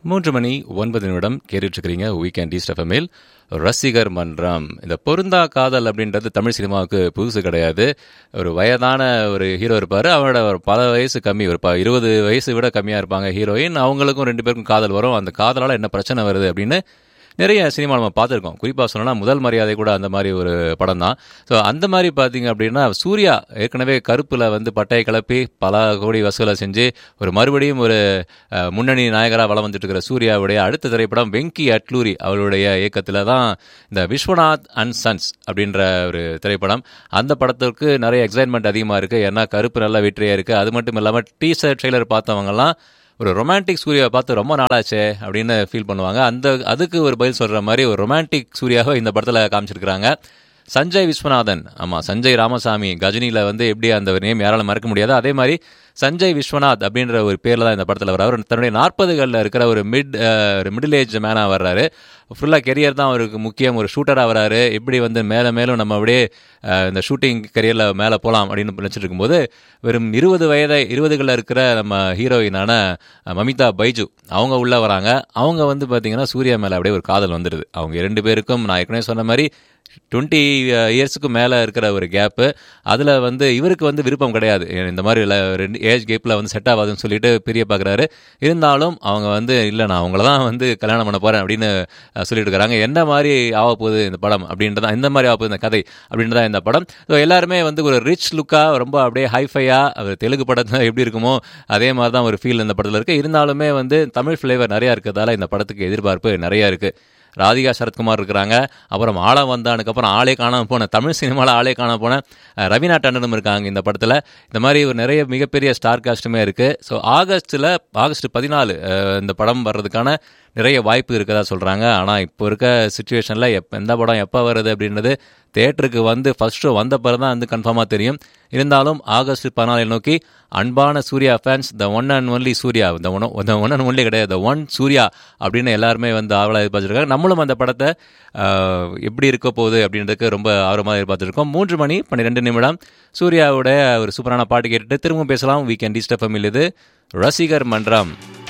மூன்று மணி ஒன்பது நிமிடம் கேட்டுட்ருக்கிறீங்க வீக்கெண்ட் ஈஸ்ட் எஃப்எம்மில் ரசிகர் மன்றம் இந்த பொருந்தா காதல் அப்படின்றது தமிழ் சினிமாவுக்கு புதுசு கிடையாது ஒரு வயதான ஒரு ஹீரோ இருப்பார் அவரோட ஒரு பல வயசு கம்மி ஒரு ப இருபது வயசு விட கம்மியாக இருப்பாங்க ஹீரோயின் அவங்களுக்கும் ரெண்டு பேருக்கும் காதல் வரும் அந்த காதலால் என்ன பிரச்சனை வருது அப்படின்னு நிறைய சினிமா நம்ம பார்த்துருக்கோம் குறிப்பாக சொல்லணும்னா முதல் மரியாதை கூட அந்த மாதிரி ஒரு படம் தான் ஸோ அந்த மாதிரி பார்த்தீங்க அப்படின்னா சூர்யா ஏற்கனவே கருப்பில் வந்து பட்டையை கிளப்பி பல கோடி வசூலை செஞ்சு ஒரு மறுபடியும் ஒரு அஹ், முன்னணி நாயகராக வளம் வந்துட்டு இருக்கிற சூர்யாவுடைய அடுத்த திரைப்படம் வெங்கி அட்லூரி அவருடைய இயக்கத்தில் தான் இந்த விஸ்வநாத் அண்ட் சன்ஸ் அப்படின்ற ஒரு திரைப்படம் அந்த படத்திற்கு நிறைய எக்ஸைட்மெண்ட் அதிகமாக இருக்குது ஏன்னா கருப்பு நல்ல வெற்றியாக இருக்குது அது மட்டும் இல்லாமல் டீசர் ட்ரெய்லர் பார்த்தவங்கலாம் ஒரு ரொமான்டிக் சூர்யாவை பார்த்து ரொம்ப நாளாச்சே அப்படின்னு ஃபீல் பண்ணுவாங்க அந்த அதுக்கு ஒரு பதில் சொல்கிற மாதிரி ஒரு ரொமான்டிக் சூர்யாவை இந்த படத்தில் காமிச்சிருக்கிறாங்க சஞ்சய் விஸ்வநாதன் ஆமாம் சஞ்சய் ராமசாமி கஜினியில் வந்து எப்படி அந்த நேம் யாராலும் மறக்க முடியாது அதே மாதிரி சஞ்சய் விஸ்வநாத் அப்படின்ற ஒரு பேரில் தான் இந்த படத்தில் வர்றாரு அவர் தன்னுடைய நாற்பதுகளில் இருக்கிற ஒரு மிட் ஒரு மிடில் ஏஜ் மேனாக வர்றாரு ஃபுல்லாக கெரியர் தான் அவருக்கு முக்கியம் ஒரு ஷூட்டராக வராரு எப்படி வந்து மேலே மேலும் நம்ம அப்படியே அஹ், இந்த ஷூட்டிங் கரியரில் மேலே போகலாம் அப்படின்னு நினச்சிட்டு இருக்கும்போது வெறும் இருபது வயதை இருபதுகளில் இருக்கிற நம்ம ஹீரோயினான அஹ், மமிதா பைஜு அவங்க உள்ளே வராங்க அவங்க வந்து பார்த்தீங்கன்னா சூர்யா மேலே அப்படியே ஒரு காதல் வந்துடுது அவங்க இரண்டு பேருக்கும் நான் ஏற்கனவே சொன்ன மாதிரி டுவெண்ட்டி இயர்ஸுக்கு மேலே இருக்கிற ஒரு கேப்பு அதில் வந்து இவருக்கு வந்து விருப்பம் கிடையாது இந்த மாதிரி இல்ல, ரெண்டு ஏஜ் கேப்பில் வந்து செட் ஆகாதுன்னு சொல்லிட்டு பிரிய பார்க்குறாரு இருந்தாலும் அவங்க வந்து இல்லை நான் அவங்கள தான் வந்து கல்யாணம் பண்ண போகிறேன் அப்படின்னு அஹ், சொல்லிட்டு இருக்காங்க என்ன மாதிரி ஆக போகுது இந்த படம் அப்படின்றதான் இந்த மாதிரி ஆக போகுது இந்த கதை அப்படின்றதான் இந்த படம் ஸோ எல்லாருமே வந்து ஒரு ரிச் லுக்காக ரொம்ப அப்படியே ஹைஃபையாக அவர் தெலுங்கு படத்தில் எப்படி இருக்குமோ அதே மாதிரி தான் ஒரு ஃபீல் இந்த படத்தில் இருக்குது இருந்தாலுமே வந்து தமிழ் ஃப்ளேவர் நிறையா இருக்கிறதால இந்த படத்துக்கு எதிர்பார்ப்பு நிறையா இருக்குது ராதிகா சரத்குமார் இருக்கிறாங்க அப்புறம் ஆளம் வந்தானுக்கு அப்புறம் ஆளே காணாம போன தமிழ் சினிமாவில் ஆளே காணாம போன அஹ், ரவீனா டண்டனும் இருக்காங்க இந்த படத்தில் இந்த மாதிரி ஒரு நிறைய மிகப்பெரிய ஸ்டார் காஸ்ட்டுமே இருக்குது ஸோ ஆகஸ்ட்டில் ஆகஸ்ட் பதினாலு அஹ், இந்த படம் வர்றதுக்கான நிறைய வாய்ப்பு இருக்கதா சொல்கிறாங்க ஆனால் இப்போ இருக்க சுச்சுவேஷனில் எப் எந்த படம் எப்போ வருது அப்படின்றது தேட்டருக்கு வந்து ஃபர்ஸ்ட் ஷோ வந்த பிறகு தான் வந்து கன்ஃபார்மாக தெரியும் இருந்தாலும் ஆகஸ்ட் பதினாலை நோக்கி அன்பான Suriya fans the one and only Suriya the one the one and only கிடையாது த ஒன் சூர்யா அப்படின்னு எல்லாருமே வந்து ஆவலாக எதிர்பார்த்துருக்காங்க நம்மளும் அந்த படத்தை ஆஹ், எப்படி இருக்க போகுது அப்படின்றதுக்கு ரொம்ப ஆர்வமாக எதிர்பார்த்துருக்கோம் மூன்று மணி பன்னிரெண்டு நிமிடம் சூர்யாவோட ஒரு சூப்பரான பாட்டு கேட்டுட்டு திரும்ப பேசலாம் வீக்கெண்ட் டிஸ்டஃபமில் இது ரசிகர் மன்றம்